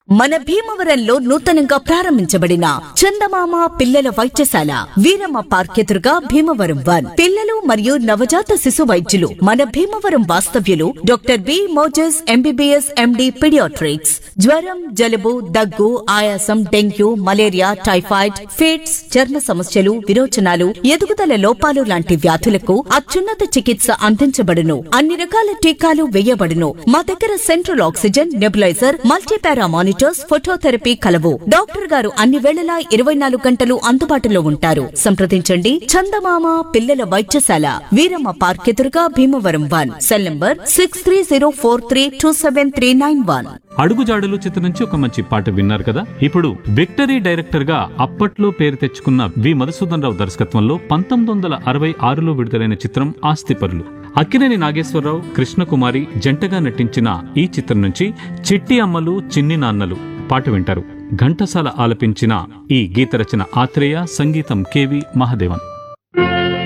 మన భీమవరంలో నూతనంగా ప్రారంభించబడిన చందమామ పిల్లల వైద్యశాల వీరమ్మ పార్క్ ఎదురుగా భీమవరం వన్ పిల్లలు మరియు నవజాత శిశు వైద్యులు మన భీమవరం వాస్తవ్యులు doctor B Moses MBBS MD paediatrics జ్వరం జలుబు దగ్గు ఆయాసం డెంగ్యూ మలేరియా టైఫాయిడ్ ఫిట్స్ చర్మ సమస్యలు విరోచనాలు ఎదుగుదల లోపాలు లాంటి వ్యాధులకు అత్యున్నత చికిత్స అందించబడును అన్ని రకాల టీకాలు వేయబడును మా దగ్గర central oxygen nebulizer multipara monitors phototherapy కలవు డాక్టర్ గారు అన్ని వేళలా ఇరవై నాలుగు గంటలు అందుబాటులో ఉంటారు సంప్రదించండి చందమామ పిల్లల వైద్యశాల వీరమ్మ పార్క్ ఎదురుగా Bhimavaram one cell number six three zero four three two seven three nine one Adugujadalu చిత్రం నుంచి ఒక మంచి పాట విన్నారు కదా ఇప్పుడు విక్టరీ డైరెక్టర్ గా అప్పట్లో పేరు తెచ్చుకున్న వి మధుసూదన్ రావు దర్శకత్వంలో పంతొమ్మిది వందల అరవై ఆరులో విడుదలైన చిత్రం ఆస్తిపరులు అక్కినేని నాగేశ్వరరావు కృష్ణకుమారి జంటగా నటించిన ఈ చిత్రం నుంచి చిట్టి అమ్మలు చిన్ని నాన్నలు పాట వింటారు ఘంటసాల ఆలపించిన ఈ గీత రచన ఆత్రేయ సంగీతం కెవి మహాదేవన్